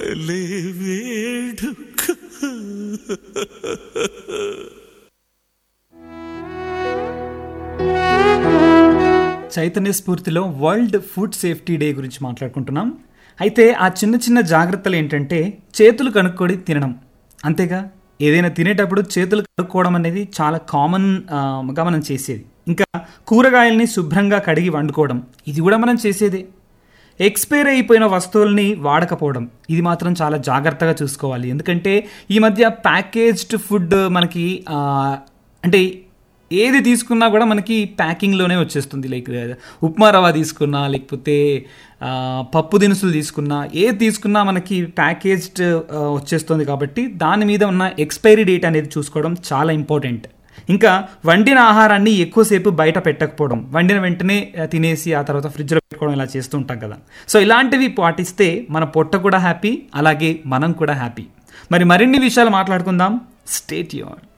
పెళ్ళి వేడుక చైతన్య స్ఫూర్తిలో వరల్డ్ ఫుడ్ సేఫ్టీ డే గురించి మాట్లాడుకుంటున్నాం అయితే ఆ చిన్న చిన్న జాగ్రత్తలు ఏంటంటే చేతులు కనుక్కొని తినడం అంతేగా ఏదైనా తినేటప్పుడు చేతులు కడుక్కోవడం అనేది చాలా కామన్గా మనం చేసేది ఇంకా కూరగాయల్ని శుభ్రంగా కడిగి వండుకోవడం ఇది కూడా మనం చేసేదే ఎక్స్పైర్ అయిపోయిన వస్తువుల్ని వాడకపోవడం ఇది మాత్రం చాలా జాగ్రత్తగా చూసుకోవాలి ఎందుకంటే ఈ మధ్య ప్యాకేజ్డ్ ఫుడ్ మనకి ఆ, అంటే ఏది తీసుకున్నా కూడా మనకి ప్యాకింగ్లోనే వచ్చేస్తుంది లైక్ ఉప్మా రవ్వ తీసుకున్నా లేకపోతే ఆ, పప్పు దినుసులు తీసుకున్నా ఏది తీసుకున్నా మనకి ప్యాకేజ్డ్ వచ్చేస్తుంది కాబట్టి దాని మీద ఉన్న ఎక్స్పైరీ డేట్ అనేది చూసుకోవడం చాలా ఇంపార్టెంట్ ఇంకా వండిన ఆహారాన్ని ఎక్కువసేపు బయట పెట్టకపోవడం వండిన వెంటనే ఆ, తినేసి ఆ తర్వాత ఫ్రిడ్జ్లో పెట్టుకోవడం ఇలా చేస్తూ ఉంటాం కదా సో ఇలాంటివి పాటిస్తే మన పొట్ట కూడా హ్యాపీ అలాగే మనం కూడా హ్యాపీ మరి మరిన్ని విషయాలు మాట్లాడుకుందాం స్టేట్ యూర్